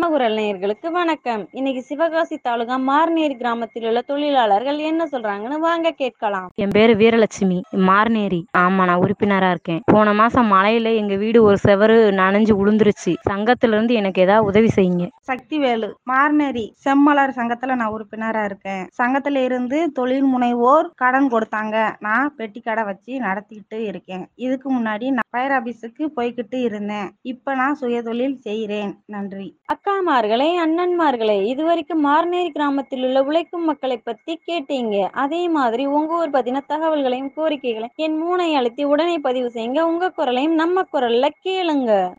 நம்ம குரல் நேயர்களுக்கு வணக்கம் இன்னைக்கு சிவகாசி தாலுகா மார்நேரி கிராமத்தில் உள்ள தொழிலாளர்கள் என்ன சொல்றாங்கன்னு வாங்க கேட்கலாம் என் பேரு வீரலட்சுமி மார்னேரி ஆமா நான் உறுப்பினரா இருக்கேன் போன மாசம் மழையில எங்க வீடு ஒரு செவரு நனைஞ்சு உளுந்துருச்சு சங்கத்துல இருந்து எனக்கு ஏதாவது உதவி செய்யுங்க சக்திவேலு மார்னரி செம்மலர் சங்கத்துல நான் உறுப்பினரா இருக்கேன் சங்கத்துல இருந்து தொழில் முனைவோர் கடன் கொடுத்தாங்க நான் பெட்டி கடை வச்சு நடத்திக்கிட்டு இருக்கேன் இதுக்கு முன்னாடி நான் ஃபயர் ஆபீஸுக்கு போய்கிட்டு இருந்தேன் இப்ப நான் சுயதொழில் செய்கிறேன் நன்றி அக்காமார்களே அண்ணன்மார்களே இதுவரைக்கும் மார்நேரி கிராமத்தில் உள்ள உழைக்கும் மக்களை பத்தி கேட்டீங்க அதே மாதிரி உங்க ஊர் பத்தின தகவல்களையும் கோரிக்கைகளையும் என் மூனை அழுத்தி உடனே பதிவு செய்யுங்க உங்க குரலையும் நம்ம குரல்ல கேளுங்க